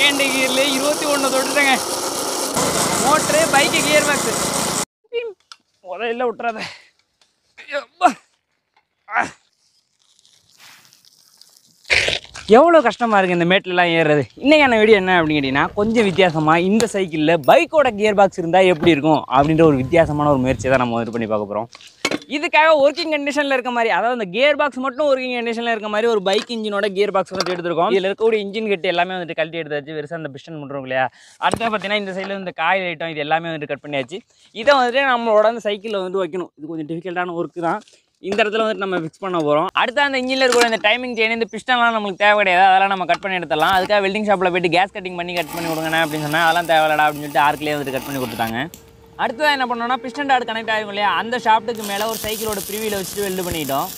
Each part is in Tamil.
செகண்ட் கியர்ல இருபத்தி ஒன்று தொட்டுட்டேங்க மோட்ரு பைக்கு கியர் பாக்ஸு முதல்ல விட்டுறாத ஐயப்பா. ஆ. எவ்வளோ கஷ்டமாக இருக்குது இந்த மேட்லலாம் ஏறுறது இன்றைக்கான வீடியோ என்ன அப்படின்னு கேட்டிங்கன்னா கொஞ்சம் வித்தியாசமாக இந்த சைக்கிளில் பைக்கோட கியர் பாக்ஸ் இருந்தால் எப்படி இருக்கும் அப்படின்ற ஒரு வித்தியாசமான ஒரு முயற்சியை தான் நம்ம வந்து பண்ணி பார்க்க போகிறோம் இதுக்காக ஒர்க்கிங் கண்டிஷனில் இருக்க மாதிரி அதாவது அந்த கியர் பாக்ஸ் மட்டும் ஒர்க்கிங் கண்டிஷனில் இருக்க மாதிரி ஒரு பைக் இன்ஜினோட கியர் பாக்ஸ் வந்து எடுத்துருக்கோம் இதில் இருக்கக்கூடிய இன்ஜின் கட்டு எல்லாமே வந்துட்டு கழட்டி எடுத்தாச்சு வெறுசாக அந்த பிஸ்டன் பண்ணுறோம் இல்லையா அடுத்து பார்த்தீங்கன்னா இந்த சைடில் இந்த காயில் ஐட்டம் இது எல்லாமே வந்துட்டு கட் பண்ணியாச்சு இதை வந்துட்டு நம்மளோட அந்த சைக்கிளில் வந்து வைக்கணும் இது கொஞ்சம் டிஃபிகல்ட்டான ஒர்க்கு தான் இந்த இடத்துல வந்துட்டு நம்ம ஃபிக்ஸ் பண்ண போகிறோம் அடுத்து அந்த இன்ஜினில் இருக்கிற இந்த டைமிங் செயின் இந்த பிஸ்டன்லாம் நம்மளுக்கு தேவை கிடையாது அதெல்லாம் நம்ம கட் பண்ணி எடுத்துடலாம் அதுக்காக வெல்டிங் ஷாப்பில் போயிட்டு கேஸ் கட்டிங் பண்ணி கட் பண்ணி கொடுங்கண்ணே அப்படின்னு சொன்னால் அதெல்லாம் தேவையில்லடா அப்படின்னு சொல்லிட்டு ஆர்க்லேயே வந்துட்டு கட் பண்ணி கொடுத்துட்டாங்க அடுத்ததான் என்ன பண்ணோம்னா பிஸ்டன் டாட் கனெக்ட் ஆகும் இல்லையா அந்த ஷாப்ட்டுக்கு மேலே ஒரு சைக்கிளோட ப்ரிவியில் வச்சுட்டு வெல்டு பண்ணிட்டோம்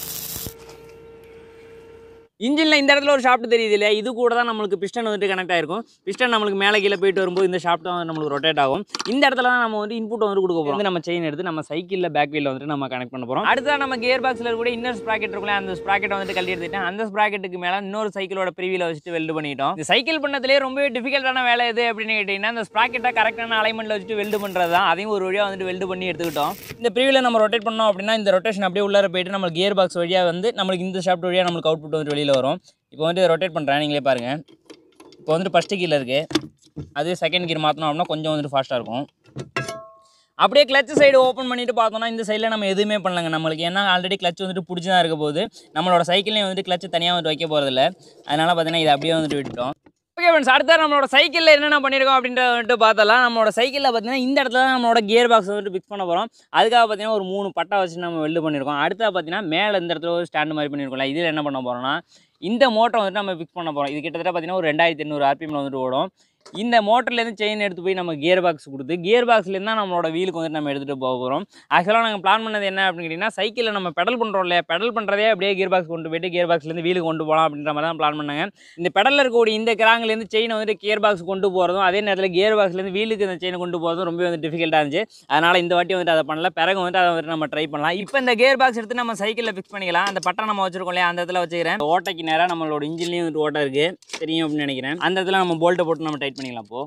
இன்ஜினில் இந்த இடத்துல ஒரு ஷாப்ட் தெரியுது இல்லையா இது கூட தான் நம்மளுக்கு பிஸ்டன் வந்துட்டு கனெக்ட் ஆயிருக்கும் பிஸ்டன் நம்மளுக்கு மேலே கீழே போயிட்டு வரும்போது இந்த ஷாப்ட் வந்து நம்மளுக்கு ரொட்டேட் ஆகும் இந்த இடத்துல தான் நம்ம வந்து இன்புட் வந்து கொடுக்க போகிறோம் நம்ம செயின் எடுத்து நம்ம சைக்கிளில் பேக் வீலில் வந்துட்டு நம்ம கனெக்ட் பண்ண போகிறோம் அடுத்ததான் நம்ம கியர் பாக்ஸில் கூட இன்னர் ஸ்ப்ராக்கெட் இருக்குல்ல அந்த ஸ்ப்ராக்கெட் வந்துட்டு கழட்டி எடுத்துட்டேன் அந்த ஸ்ப்ராக்கெட்டுக்கு மேலே இன்னொரு சைக்கிளோட ப்ரிவியில் வச்சுட்டு வெல்டு பண்ணிட்டோம் இந்த சைக்கிள் பண்ணதுலேயே ரொம்பவே டிஃபிகல்ட்டான வேலை எது அப்படின்னு கேட்டிங்கன்னா அந்த ஸ்ப்ராக்கெட்டை கரெக்டான அலைன்மெண்ட்டில் வச்சுட்டு வெல்டு பண்ணுறது தான் அதையும் ஒரு வழியாக வந்துட்டு வெல்டு பண்ணி எடுத்துக்கிட்டோம் இந்த ப்ரிவியில் நம்ம ரொட்டேட் பண்ணோம் அப்படின்னா இந்த ரொட்டேஷன் அப்படியே உள்ளார போயிட்டு நம்ம கியர் பாக்ஸ் வழியாக வந்து நம்மளுக்கு இந்த ஷாப்ட் வழியாக நம்மளுக்கு அவுட்புட் வந்துட்டு வெளியில் வரும் இப்போ வந்து ரொட்டேட் பண்ணுறேன் நீங்களே பாருங்கள் இப்போ வந்துட்டு ஃபஸ்ட்டு கீழ இருக்குது அது செகண்ட் கீர் மாற்றணும் அப்படின்னா கொஞ்சம் வந்துட்டு ஃபாஸ்ட்டாக இருக்கும் அப்படியே கிளச் சைடு ஓப்பன் பண்ணிட்டு பார்த்தோம்னா இந்த சைடில் நம்ம எதுவுமே பண்ணலங்க நம்மளுக்கு ஏன்னா ஆல்ரெடி கிளச் வந்துட்டு பிடிச்சி தான் இருக்க போகுது நம்மளோட சைக்கிளையும் வந்துட்டு கிளச் தனியாக வந்துட்டு வைக்க போகிறதில்ல அதனால் பார்த்தீங்கன்னா இதை அப்படியே வந்துட்டு விட்டுட்டோம் ஓகே ஃப்ரெண்ட்ஸ் அடுத்த நம்மளோட சைக்கிளில் என்னென்ன பண்ணியிருக்கோம் அப்படின்றத வந்துட்டு பார்த்தலாம் நம்மளோட சைக்கிளில் பார்த்தீங்கன்னா இந்த இடத்துல தான் நம்மளோட கியர் பாக்ஸ் வந்துட்டு ஃபிக்ஸ் பண்ண போகிறோம் அதுக்காக பார்த்தீங்கன்னா ஒரு மூணு பட்டா வச்சு நம்ம வெல்டு பண்ணியிருக்கோம் அடுத்தா பார்த்தீங்கன்னா மேலே இந்த இடத்துல ஒரு ஸ்டாண்டு மாதிரி பண்ணியிருக்கோம்ல இதில் என்ன பண்ண போகிறோம்னா இந்த மோட்டரை வந்துட்டு நம்ம ஃபிக்ஸ் பண்ண போகிறோம் இது கிட்டத்தட்ட பார்த்தீங்கன்னா ஒரு ரெண்டாயிரத்தி எண்ணூறு ஆர்பிஎம்ல வந்துட்டு ஓடும் இந்த மோட்டர்லேருந்து செயின் எடுத்து போய் நம்ம கியர் பாக்ஸ் கொடுத்து கியர் பாக்ஸ்லேருந்து தான் நம்மளோட வீலுக்கு வந்துட்டு நம்ம எடுத்துகிட்டு போக போகிறோம் ஆக்சுவலாக நாங்கள் பிளான் பண்ணது என்ன அப்படின்னு கேட்டிங்கன்னா சைக்கிளில் நம்ம பெடல் பண்ணுறோம் இல்லையா பெடல் பண்ணுறதே அப்படியே கியர் பாக்ஸ் கொண்டு போயிட்டு கியர் பாக்ஸ்லேருந்து வீலுக்கு கொண்டு போகலாம் அப்படின்ற மாதிரி தான் பிளான் பண்ணாங்க இந்த பெடலில் இருக்கக்கூடிய இந்த கிராங்லேருந்து செயினை வந்துட்டு கியர் பாக்ஸ் கொண்டு போகிறதும் அதே நேரத்தில் கியர் பாக்ஸ்லேருந்து வீலுக்கு இந்த செயினை கொண்டு போகிறதும் ரொம்ப வந்து டிஃபிகல்ட்டாக இருந்துச்சு அதனால் இந்த வாட்டி வந்துட்டு அதை பண்ணல பிறகு வந்துட்டு அதை வந்துட்டு நம்ம ட்ரை பண்ணலாம் இப்போ இந்த கியர் பாக்ஸ் எடுத்து நம்ம சைக்கிளில் ஃபிக்ஸ் பண்ணிக்கலாம் அந்த பட்டம் நம்ம வச்சிருக்கோம் இல்லையா அந்த இடத்துல வச்சுக்கிறேன் ஓட்டைக்கு நேராக நம்மளோட இன்ஜின்லேயும் வந்துட்டு ஓட்டை இருக்குது தெரியும் அப்படின்னு நினைக்கிறேன் அந்த இடத்துல நம்ம போல்ட்டை போட்டு நம்ம டைட் பண்ணிக்கலாம் இப்போ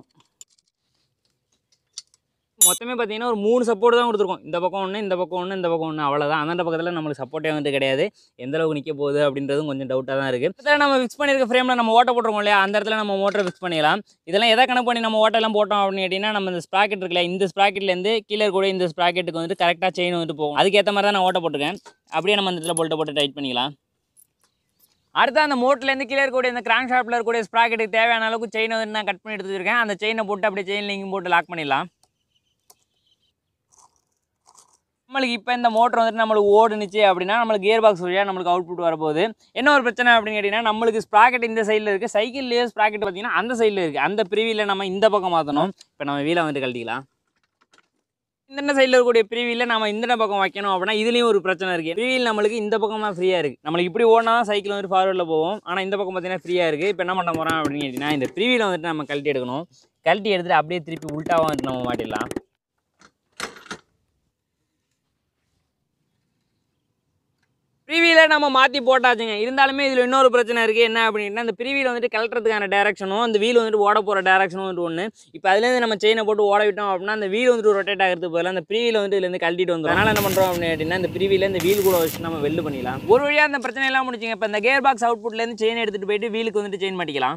மொத்தமே பார்த்தீங்கன்னா ஒரு மூணு சப்போர்ட் தான் கொடுத்துருக்கோம் இந்த பக்கம் ஒன்று இந்த பக்கம் ஒன்று இந்த பக்கம் ஒன்று அவ்வளோதான் அந்த பக்கத்தில் நம்மளுக்கு சப்போர்ட்டே வந்து கிடையாது எந்த அளவுக்கு நிற்க போகுது அப்படின்றதும் கொஞ்சம் டவுட்டாக தான் இருக்குது இதில் நம்ம ஃபிக்ஸ் பண்ணியிருக்க ஃப்ரேமில் நம்ம ஓட்ட போட்டுருக்கோம் இல்லையா அந்த இடத்துல நம்ம மோட்டரை ஃபிக்ஸ் பண்ணிக்கலாம் இதெல்லாம் எதை கணக்கு பண்ணி நம்ம ஓட்டெல்லாம் போட்டோம் அப்படின்னு கேட்டிங்கன்னா நம்ம இந்த ஸ்ப்ராக்கெட் இருக்குல்ல இந்த ஸ்ப்ராக்கெட்லேருந்து கீழே கூட இந்த ஸ்ப்ராக்கெட்டுக்கு வந்து கரெக்டாக செயின் வந்துட்டு போகும் அதுக்கேற்ற மாதிரி தான் நான் ஓட்ட போட்டிருக்கேன் அப்படியே நம்ம அந்த இடத்துல போல்ட்டை போட்டு டைட் பண்ணிக்கலாம் அடுத்து அந்த மோட்லேருந்து கீழே இருக்கக்கூடிய இந்த கிராங்க் ஷாப்பில் இருக்கக்கூடிய ஸ்ப்ராக்கெட்டுக்கு தேவையான அளவுக்கு செயினை வந்து நான் கட் பண்ணி எடுத்து வச்சிருக்கேன் அந்த செயினை போட்டு அப்படியே செயின் லிங்கும் போட்டு லாக் பண்ணிடலாம் நம்மளுக்கு இப்போ இந்த மோட்டர் வந்துட்டு நம்மளுக்கு ஓடுனுச்சு அப்படின்னா நம்மளுக்கு கியர் பாக்ஸ் வழியாக நம்மளுக்கு அவுட்புட் வரப்போகுது என்ன ஒரு பிரச்சனை அப்படின்னு கேட்டிங்கன்னா நம்மளுக்கு ஸ்ப்ராக்கெட் இந்த சைடில் இருக்குது சைக்கிள்லேயே ஸ்ப்ராக்கெட் பார்த்தீங்கன்னா அந்த சைடில் இருக்குது அந்த ப்ரீவியில் நம்ம இந்த பக்கம் மாற்றணும் இப்போ நம்ம வீலை வந்துட்டு கழட்டிக்கலாம் இந்த சைடில் இருக்கக்கூடிய ப்ரீவியில் நம்ம இந்த பக்கம் வைக்கணும் அப்படின்னா இதுலேயும் ஒரு பிரச்சனை இருக்குது ப்ரீவியில் நம்மளுக்கு இந்த பக்கம் தான் ஃப்ரீயாக இருக்குது நம்மளுக்கு இப்படி ஓடினா தான் சைக்கிள் வந்துட்டு ஃபார்வர்டில் போவோம் ஆனால் இந்த பக்கம் பார்த்தீங்கன்னா ஃப்ரீயாக இருக்குது இப்போ என்ன பண்ண போகிறோம் அப்படின்னு கேட்டிங்கன்னா இந்த ப்ரீவியில் வந்துட்டு நம்ம கழட்டி எடுக்கணும் கழட்டி எடுத்துகிட்டு அப்படியே திருப்பி உல்ட்டாவாக வந்துட்டு நம்ம மாட்டிடலாம் ப்ரீவியில் நம்ம மாற்றி போட்டாச்சுங்க இருந்தாலுமே இதில் இன்னொரு பிரச்சனை இருக்குது என்ன அப்படின்னா இந்த ப்ரீவியில் வந்துட்டு கலட்டுறதுக்கான டேரக்ஷனும் அந்த வீல் வந்துட்டு ஓட போகிற டேரக்ஷனும் வந்துட்டு ஒன்று இப்போ அதுலேருந்து நம்ம செயினை போட்டு ஓட விட்டோம் அப்படின்னா அந்த வீல் வந்துட்டு ரொட்டேட் ஆகிறதுக்கு பதிலாக அந்த ப்ரீவியில் வந்து இதுலேருந்து கழட்டிட்டு வந்துடும் அதனால் என்ன பண்ணுறோம் அப்படின்னு கேட்டிங்கன்னா இந்த ப்ரீவியில் இந்த வீல் கூட வச்சு நம்ம வெல்டு பண்ணிக்கலாம் ஒரு வழியாக அந்த பிரச்சனை எல்லாம் முடிச்சுங்க இப்போ இந்த கேர் பாக்ஸ் அவுட்புட்லேருந்து செயின் எடுத்துகிட்டு போயிட்டு வீலுக்கு வந்துட்டு செயின் மாட்டிக்கலாம்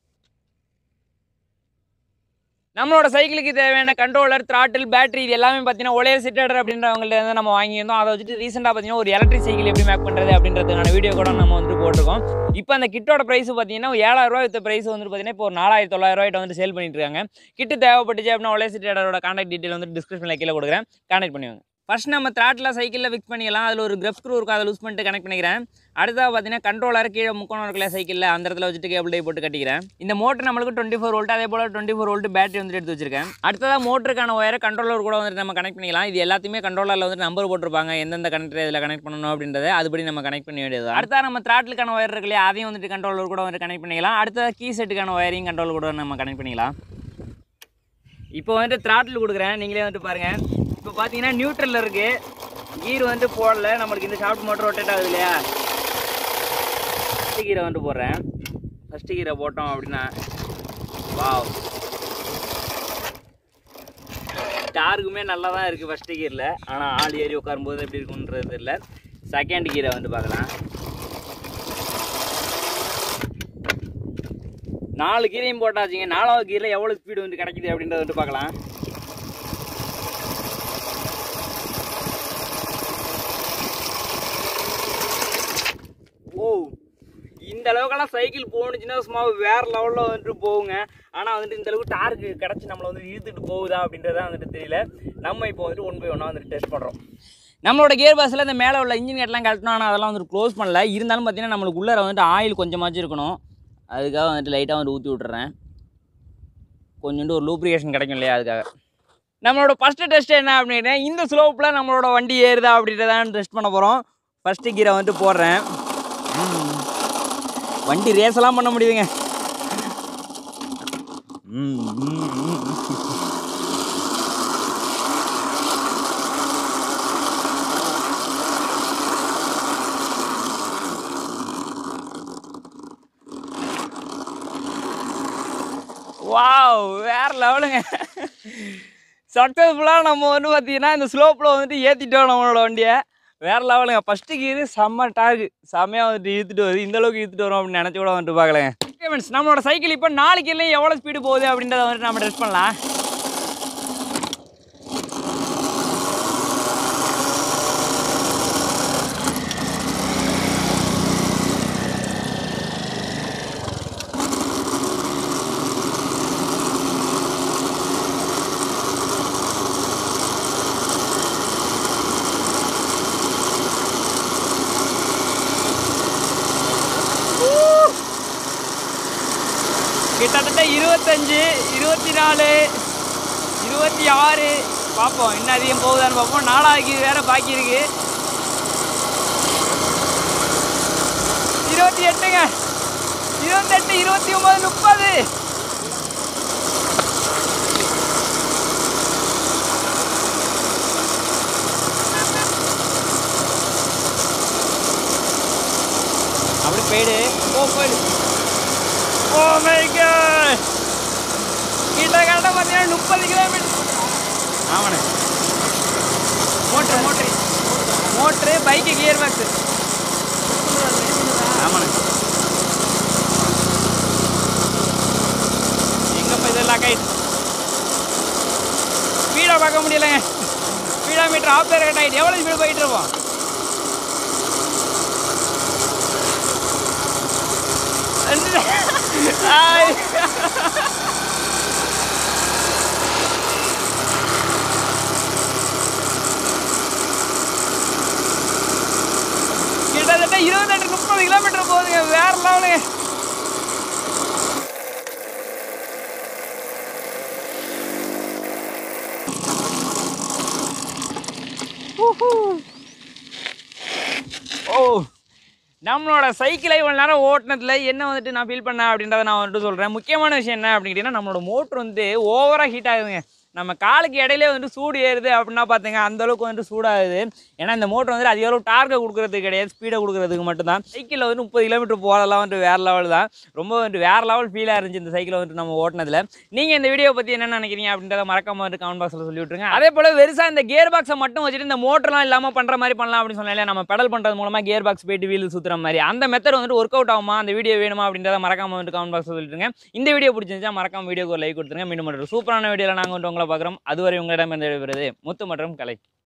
நம்மளோட சைக்கிளுக்கு தேவையான கண்ட்ரோலர் த்ராட்டில் பேட்டரி இது எல்லாமே பார்த்தீங்கன்னா ஒளே சிட்டடர் அப்படின்றவங்கள்ட்ட இருந்து நம்ம வாங்கியிருந்தோம் அதை வச்சுட்டு ரீசெண்டாக பார்த்தீங்கன்னா ஒரு எலக்ட்ரிக் சைக்கிள் எப்படி மேக் பண்ணுறது அப்படின்றதுக்கான வீடியோ கூட நம்ம வந்துட்டு போட்டிருக்கோம் இப்போ அந்த கிட்டோட ப்ரைஸ் பார்த்தீங்கன்னா ஏழாயிரம் ரூபாய் வித்த ப்ரைஸ் வந்து பார்த்தீங்கன்னா இப்போ ஒரு நாலாயிரத்தி தொள்ளாயிரம் ரூபாய்ட்ட வந்து சேல் பண்ணிட்டு இருக்காங்க கிட்டு தேவைப்பட்டுச்சு அப்படின்னா ஒளே சிட்டடரோட கான்டாக்ட் டீட்டெயில் வந்து டிஸ்கிரிப்ஷனில் கீழே கொடுக்குறேன் கான்டாக்ட் பண்ணுவாங்க ஃபர்ஸ்ட் நம்ம த்ராட்டில் சைக்கிளில் ஃபிக்ஸ் பண்ணிக்கலாம் அதில் ஒரு கிரப் ஸ்க்ரூ இருக்கும் அதை லூஸ் பண்ணிட்டு கனெக்ட் பண்ணிக்கிறேன் அடுத்தது பார்த்தீங்கன்னா கண்ட்ரோலர் கீழே முக்கோணம் இருக்குல்ல சைக்கிளில் அந்த இடத்துல வச்சுட்டு கேபிள் டை போட்டு கட்டிக்கிறேன் இந்த மோட்டர் நம்மளுக்கு டுவெண்ட்டி ஃபோர் வோல்ட் அதே போல் டுவெண்ட்டி ஃபோர் வோல்ட் பேட்டரி வந்துட்டு எடுத்து வச்சிருக்கேன் அடுத்ததாக மோட்டருக்கான ஒயரை கண்ட்ரோலர் கூட வந்துட்டு நம்ம கனெக்ட் பண்ணிக்கலாம் இது எல்லாத்தையுமே கண்ட்ரோலரில் வந்துட்டு நம்பர் போட்டிருப்பாங்க எந்தெந்த கனெக்டர் இதில் கனெக்ட் பண்ணணும் அப்படின்றத அதுபடி நம்ம கனெக்ட் பண்ண வேண்டியது அடுத்தா நம்ம த்ராட்டிலுக்கான ஒயர் இருக்கு இல்லையா அதையும் வந்துட்டு கண்ட்ரோலர் கூட வந்துட்டு கனெக்ட் பண்ணிக்கலாம் அடுத்ததாக கீ செட்டுக்கான ஒயரையும் கண்ட்ரோல் கூட நம்ம கனெக்ட் பண்ணிக்கலாம் இப்போ வந்துட்டு த்ராட்டில் கொடுக்குறேன் நீங்களே வந்துட்டு பாருங்கள் இப்போ பார்த்தீங்கன்னா நியூட்ரலில் இருக்குது கீர் வந்துட்டு போடல நம்மளுக்கு இந்த ஷாஃப்ட் மோட்டர் ரொட்டேட் ஆகுது இல்லையா ஃபஸ்ட்டு கீரை வந்துட்டு போடுறேன் ஃபஸ்ட்டு கீரை போட்டோம் அப்படின்னா வாவ் டார்க்குமே நல்லா தான் இருக்குது ஃபஸ்ட்டு கியரில் ஆனால் ஆள் ஏறி உட்காரும்போது எப்படி இருக்குன்றது தெரியல செகண்ட் கீரை வந்து பார்க்கலாம் நாலு கீரையும் போட்டாச்சுங்க நாலாவது கீரில் எவ்வளோ ஸ்பீடு வந்து கிடைக்குது அப்படின்றத வந்து பார்க்கலாம் ஓ இந்த அளவுக்கெல்லாம் சைக்கிள் போணுச்சுன்னா சும்மா வேற லெவலில் வந்துட்டு போகுங்க ஆனால் வந்துட்டு இந்த அளவுக்கு டார்க்கு கிடச்சி நம்மளை வந்து இழுத்துட்டு போகுதா அப்படின்றத வந்துட்டு தெரியல நம்ம இப்போ வந்துட்டு ஒன் பை ஒன்னாக வந்துட்டு டெஸ்ட் பண்ணுறோம் நம்மளோட கியர் பாஸில் இந்த மேலே உள்ள இன்ஜின் கேட்லாம் கழட்டணும் ஆனால் அதெல்லாம் வந்துட்டு க்ளோஸ் பண்ணல இருந்தாலும் பார்த்தீங்கன்னா நம்மளுக்கு உள்ளே வந்துட்டு ஆயில் கொஞ்சமாச்சும் இருக்கணும் அதுக்காக வந்துட்டு லைட்டாக வந்து ஊற்றி விட்டுறேன் கொஞ்சோண்டு ஒரு லூப்ரிகேஷன் கிடைக்கும் இல்லையா அதுக்காக நம்மளோட ஃபஸ்ட்டு டெஸ்ட் என்ன அப்படின்னா இந்த ஸ்லோப்பில் நம்மளோட வண்டி ஏறுதா அப்படின்றதான் டெஸ்ட் பண்ண போகிறோம் ஃபஸ்ட்டு கீரை வந்துட்டு போடுறேன் ம். வண்டி ரேஸ் எல்லாம் பண்ண முடியுதுங்க ம், ம், ம். வாவ் வேற லெவலுங்க சக்ஸஸ்ஃபுல்லாக நம்ம வந்து பார்த்தீங்கன்னா இந்த ஸ்லோப்பில் வந்துட்டு ஏற்றிட்டோம் நம்மளோட வண்டியை வேற லெவலுங்க ஃபஸ்ட்டு கீரு செம்ம டார்க்கு செம்மையாக வந்துட்டு இழுத்துட்டு வருது இந்த அளவுக்கு இழுத்துட்டு வரும் அப்படின்னு நினச்சி கூட வந்துட்டு பார்க்கலங்க ஓகே ஃப்ரெண்ட்ஸ் நம்மளோட சைக்கிள் இப்போ நாலு கீர்லையும் எவ்வளோ ஸ்பீடு போகுது அப்படின்றத வந்துட்டு நம்ம டெஸ்ட் பண்ணலாம் கிட்டத்தட்ட இருபத்தஞ்சு இருபத்தி நாலு இருபத்தி ஆறு பார்ப்போம் இன்னும் அதிகம் போகுதான்னு பார்ப்போம் நாலாவது வேற பாக்கி இருக்கு இருபத்தி எட்டுங்க இருபத்தெட்டு இருபத்தி ஒன்பது முப்பது அப்படி போயிடு ஓ போயிடு ஓ மை காட் கிட்ட கரெக்டாக பார்த்தீங்கன்னா முப்பது கிலோமீட்டர் ஆமாண்ணே motor motor motor bike gear box ஆமாண்ணே எங்கப்பா இதெல்லாம் கைட் ஸ்பீடாக பார்க்க முடியலைங்க ஸ்பீடா மீட்டர் ஆஃப் பேர் கட் ஆகிட்டு எவ்வளோ ஸ்பீடு போயிட்டு இருப்போம் Ay. கிட்டத்தட்ட இருபத்தெட்டு முப்பது கிலோமீட்டர் போகுதுங்க வேற லெவலுங்க ஓ நம்மளோட சைக்கிளை இவ்வளோ நேரம் ஓட்டினதுல என்ன வந்துட்டு நான் ஃபீல் பண்ணேன் அப்படின்றத நான் வந்துட்டு சொல்கிறேன் முக்கியமான விஷயம் என்ன அப்படின்னு கேட்டிங்கன்னா நம்மளோட மோட்ரு வந்து ஓவராக ஹீட் ஆகுதுங்க நம்ம காலுக்கு இடையிலே வந்துட்டு சூடு ஏறுது அப்படின்னா பார்த்துங்க அந்த அளவுக்கு வந்துட்டு சூடாகுது ஏன்னா இந்த மோட்டர் வந்துட்டு அதிக அளவு டார்க்கை கொடுக்குறதுக்கு கிடையாது ஸ்பீடை கொடுக்குறதுக்கு மட்டும்தான் சைக்கிளில் வந்து முப்பது கிலோமீட்டர் போகிறதெல்லாம் வந்துட்டு வேறு லெவல் தான் ரொம்ப வந்துட்டு வேறு லெவல் ஃபீலாக இருந்துச்சு இந்த சைக்கிளை வந்துட்டு நம்ம ஓட்டினதில் நீங்கள் இந்த வீடியோ பற்றி என்ன நினைக்கிறீங்க அப்படின்றத மறக்காம வந்து கமெண்ட் பாக்ஸில் சொல்லி விட்ருங்க அதே போல் வெறுசாக இந்த கியர் பாக்ஸை மட்டும் வச்சுட்டு இந்த மோட்டர்லாம் இல்லாமல் பண்ணுற மாதிரி பண்ணலாம் அப்படின்னு சொன்னாலே நம்ம பெடல் பண்ணுறது மூலமாக கியர் பாக்ஸ் போயிட்டு வீல் சுற்றுற மாதிரி அந்த மெத்தட் வந்துட்டு ஒர்க் அவுட் ஆகுமா அந்த வீடியோ வேணுமா அப்படின்றத மறக்காம வந்து கமெண்ட் பாக்ஸில் சொல்லிட்டுருங்க இந்த வீடியோ பிடிச்சிருந்துச்சா மறக்காம வீடியோக்கு ஒரு லைக் கொடுத்துருங்க மீண்டும் ஒரு சூப்பரான வீடியோவில் நாங்கள் வந்து உங்களை பார்க்குறோம் அதுவரை உங்களிடம் இருந்து விடைபெறுவது முத்து மற்றும் கலை